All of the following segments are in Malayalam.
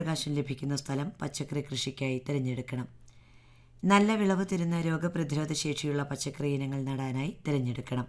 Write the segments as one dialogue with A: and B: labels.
A: പ്രകാശം ലഭിക്കുന്ന സ്ഥലം പച്ചക്കറി കൃഷിക്കായി തിരഞ്ഞെടുക്കണം നല്ല വിളവ് തരുന്ന രോഗപ്രതിരോധ ശേഷിയുള്ള പച്ചക്കറി ഇനങ്ങൾ നടാനായി തിരഞ്ഞെടുക്കണം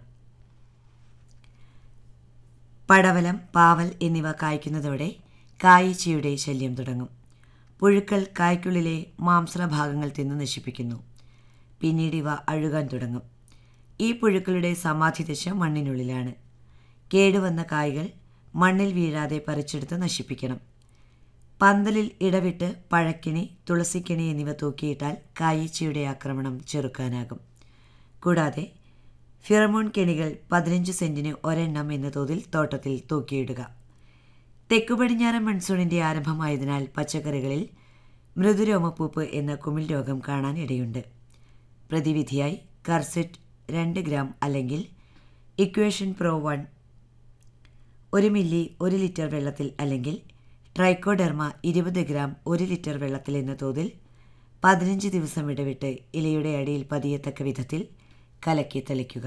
A: പടവലം പാവൽ എന്നിവ കായ്ക്കുന്നതോടെ കായീച്ചയുടെ ശല്യം തുടങ്ങും പുഴുക്കൾ കായ്ക്കുള്ളിലെ മാംസഭാഗങ്ങൾ തിന്ന് നശിപ്പിക്കുന്നു പിന്നീട് ഇവ അഴുകാൻ തുടങ്ങും ഈ പുഴുക്കളുടെ സമാധി ദശ മണ്ണിനുള്ളിലാണ് കേടുവന്ന കായ്കൾ മണ്ണിൽ വീഴാതെ പറിച്ചെടുത്ത് നശിപ്പിക്കണം പന്തലിൽ ഇടവിട്ട് പഴക്കിണി തുളസിക്കിണി എന്നിവ തൂക്കിയിട്ടാൽ കായീച്ചയുടെ ആക്രമണം ചെറുക്കാനാകും കൂടാതെ ഫിറമോൺ കെണികൾ പതിനഞ്ച് സെന്റിന് ഒരെണ്ണം എന്ന തോതിൽ തോട്ടത്തിൽ തൂക്കിയിടുക തെക്കു പടിഞ്ഞാറൻ മൺസൂണിന്റെ ആരംഭമായതിനാൽ പച്ചക്കറികളിൽ മൃദുരോമപ്പൂപ്പ് എന്ന കുമിൾ രോഗം കാണാൻ ഇടയുണ്ട് പ്രതിവിധിയായി കർസെറ്റ് രണ്ട് ഗ്രാം അല്ലെങ്കിൽ ഇക്വേഷൻ പ്രോ വൺ ഒരു മില്ലി ഒരു ലിറ്റർ വെള്ളത്തിൽ അല്ലെങ്കിൽ ട്രൈക്കോഡെർമ ഇരുപത് ഗ്രാം ഒരു ലിറ്റർ വെള്ളത്തിൽ എന്ന തോതിൽ പതിനഞ്ച് ദിവസം ഇടവിട്ട് ഇലയുടെ അടിയിൽ പതിയത്തക്ക വിധത്തിൽ കലക്കി തളിക്കുക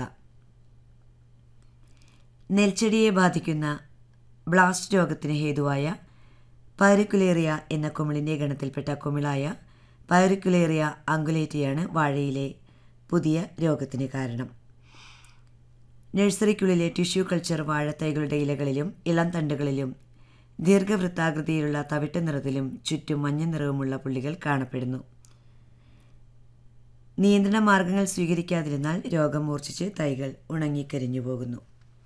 A: നെൽച്ചെടിയെ ബാധിക്കുന്ന ബ്ലാസ്റ്റ് രോഗത്തിന് ഹേതുവായ പൈറിക്കുലേറിയ എന്ന കുമിളിൻ്റെ ഗണത്തിൽപ്പെട്ട കുമിളായ പൈറിക്കുലേറിയ അങ്കുലേറ്റിയാണ് വാഴയിലെ പുതിയ രോഗത്തിന് കാരണം നഴ്സറിക്കുള്ളിലെ ടിഷ്യൂ കൾച്ചർ വാഴത്തൈകളുടെ ഇലകളിലും ഇളം തണ്ടുകളിലും ദീർഘവൃത്താകൃതിയിലുള്ള തവിട്ട് നിറത്തിലും ചുറ്റും മഞ്ഞ നിറവുമുള്ള പുള്ളികൾ കാണപ്പെടുന്നു നിയന്ത്രണ മാർഗങ്ങൾ സ്വീകരിക്കാതിരുന്നാൽ രോഗം മൂർച്ഛിച്ച് തൈകൾ ഉണങ്ങിക്കരിഞ്ഞു പോകുന്നു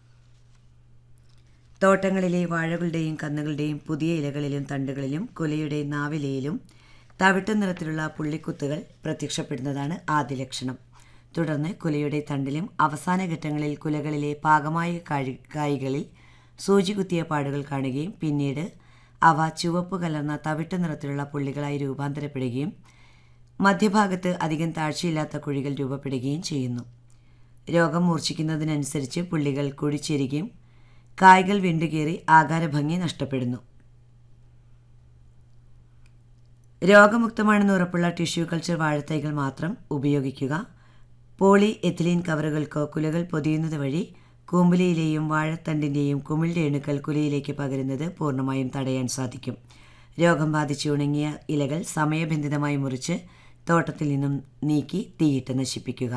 A: തോട്ടങ്ങളിലെ വാഴകളുടെയും കന്നുകളുടെയും പുതിയ ഇലകളിലും തണ്ടുകളിലും കുലയുടെ നാവിലയിലും തവിട്ട് നിറത്തിലുള്ള പുള്ളിക്കുത്തുകൾ പ്രത്യക്ഷപ്പെടുന്നതാണ് ആദ്യ ലക്ഷണം തുടർന്ന് കുലയുടെ തണ്ടിലും അവസാന ഘട്ടങ്ങളിൽ കുലകളിലെ പാകമായ കാഴി കായ്കളിൽ സൂചി കുത്തിയ പാടുകൾ കാണുകയും പിന്നീട് അവ ചുവപ്പ് കലർന്ന തവിട്ട് നിറത്തിലുള്ള പുള്ളികളായി രൂപാന്തരപ്പെടുകയും മധ്യഭാഗത്ത് അധികം താഴ്ചയില്ലാത്ത കുഴികൾ രൂപപ്പെടുകയും ചെയ്യുന്നു രോഗം മൂർച്ഛിക്കുന്നതിനനുസരിച്ച് പുള്ളികൾ കുഴിച്ചേരുകയും കായ്കൾ വിണ്ടുകേറി ആകാരഭംഗി നഷ്ടപ്പെടുന്നു രോഗമുക്തമാണെന്ന് ഉറപ്പുള്ള ടിഷ്യൂ കൾച്ചർ വാഴത്തൈകൾ മാത്രം ഉപയോഗിക്കുക പോളി എഥിലീൻ കവറുകൾക്കോ കുലകൾ പൊതിയുന്നത് വഴി കൂമ്പുലയിലെയും വാഴത്തണ്ടിൻ്റെയും കുമിളിൻ്റെ അണുക്കൾ കുലയിലേക്ക് പകരുന്നത് പൂർണ്ണമായും തടയാൻ സാധിക്കും രോഗം ബാധിച്ച് ഉണങ്ങിയ ഇലകൾ സമയബന്ധിതമായി മുറിച്ച് തോട്ടത്തിൽ നിന്നും നീക്കി തീയിട്ട് നശിപ്പിക്കുക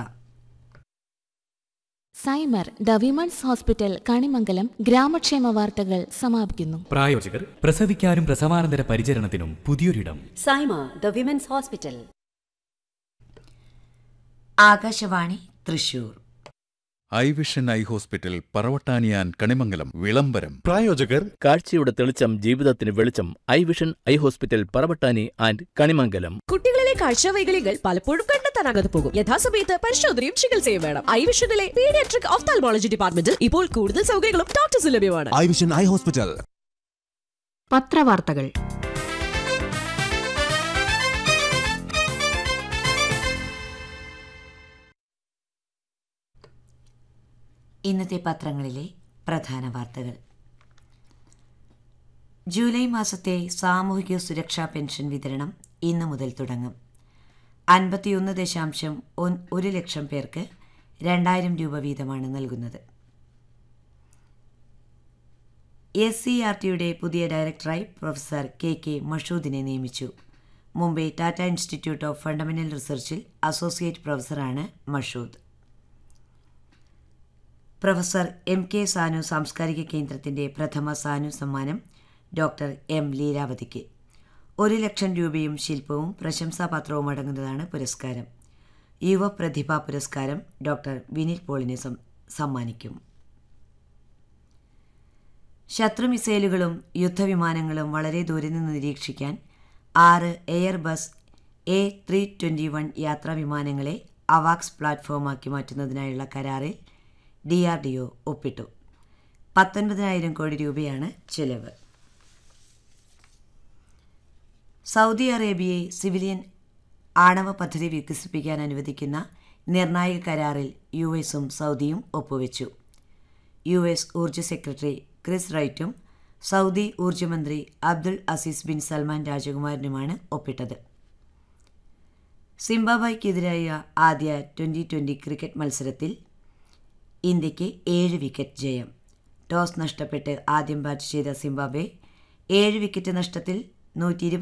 B: സൈമർ ദ വിമൺസ് ഹോസ്പിറ്റൽ കണിമംഗലം ഗ്രാമക്ഷേമ വാർത്തകൾ സമാപിക്കുന്നു
C: പ്രായോജകർ പ്രസവിക്കാനും പ്രസവാനന്തര പരിചരണത്തിനും പുതിയൊരിടം
D: Saima the women's hospital
A: Akashvani Thrissur
E: eye vision eye hospital പറവട്ടാനിയാൻ കണിമംഗലം വിളംബരം
F: പ്രായോജകർ
G: കാഴ്ചയുടെ തെളിച്ചം ജീവിതത്തിന് വെളിച്ചം eye vision eye hospital Paravattani and Kanimangalam
H: കുട്ടികളിലെ കാഴ്ചവൈകല്യങ്ങൾ പലപ്പോഴും കണ്ടെത്താനാകാതെ പോകും യഥാസമയത്ത് പരിശോധനയും ചികിത്സയും വേണം ഐ വിഷനിലെ പീഡിയാട്രിക് ഓഫ്താൽമോളജി ഡിപ്പാർട്ട്മെന്റിൽ ഇപ്പോൾ കൂടുതൽ സൗകര്യങ്ങളും ഡോക്ടേഴ്സ് ലഭ്യമാണ്
F: ഐ വിഷൻ ഐ ഹോസ്പിറ്റൽ
H: പത്രവാർത്തകൾ
A: ഇന്നത്തെ പത്രങ്ങളിലെ പ്രധാന വാർത്തകൾ ജൂലൈ മാസത്തെ സാമൂഹിക സുരക്ഷാ പെൻഷൻ വിതരണം ഇന്നു മുതൽ തുടങ്ങും അൻപത്തിയൊന്ന് ദശാംശം ഒൻ- ഒരു ലക്ഷം പേർക്ക് രണ്ടായിരം രൂപ വീതമാണ് നൽകുന്നത് എസ് സി ആർ ടിയുടെ പുതിയ ഡയറക്ടറായി പ്രൊഫസർ കെ കെ മഷൂദിനെ നിയമിച്ചു Mumbai Tata institute of fundamental റിസർച്ചിൽ അസോസിയേറ്റ് പ്രൊഫസറാണ് Mashood professor M K Sanu സാംസ്കാരിക കേന്ദ്രത്തിന്റെ പ്രഥമ സാനു സമ്മാനം ഡോക്ടർ എം ലീലാവതിക്ക് ഒരു ലക്ഷം രൂപയും ശില്പവും പ്രശംസാപത്രവും അടങ്ങുന്നതാണ് പുരസ്കാരം യുവ പ്രതിഭാ പുരസ്കാരം ഡോക്ടർ വിനിൽ പോളിനെ സം- സമ്മാനിക്കും ശത്രു മിസൈലുകളും യുദ്ധവിമാനങ്ങളും വളരെ ദൂരെ നിന്ന് നിരീക്ഷിക്കാൻ ആറ് airbus A three twenty one യാത്രാ വിമാനങ്ങളെ അവാക്സ് പ്ലാറ്റ്ഫോമാക്കി മാറ്റുന്നതിനായുള്ള കരാറിൽ ഡി ആർ ഡി ഒ ഒപ്പിട്ടു പത്തൊൻപതിനായിരം കോടി രൂപയാണ് ചെലവ് സൗദി അറേബ്യയെ സിവിലിയൻ ആണവ പദ്ധതി വികസിപ്പിക്കാൻ അനുവദിക്കുന്ന നിർണായക കരാറിൽ യു എസും സൗദിയും ഒപ്പുവെച്ചു യു എസ് ഊർജ്ജ സെക്രട്ടറി ക്രിസ് റൈറ്റും സൗദി ഊർജ്ജമന്ത്രി അബ്ദുൾ അസീസ് ബിൻ സൽമാൻ രാജകുമാരനുമാണ് ഒപ്പിട്ടത് സിംബാബ്വയ്ക്കെതിരായ ആദ്യ ട്വൻ്റി ട്വൻ്റി ക്രിക്കറ്റ് മത്സരത്തിൽ ഇന്ത്യക്ക് ഏഴ് വിക്കറ്റ് ജയം ടോസ് നഷ്ടപ്പെട്ട് ആദ്യം ബാറ്റ് ചെയ്ത സിംബാബ്വെ ഏഴ് വിക്കറ്റ് നഷ്ടത്തിൽ നൂറ്റി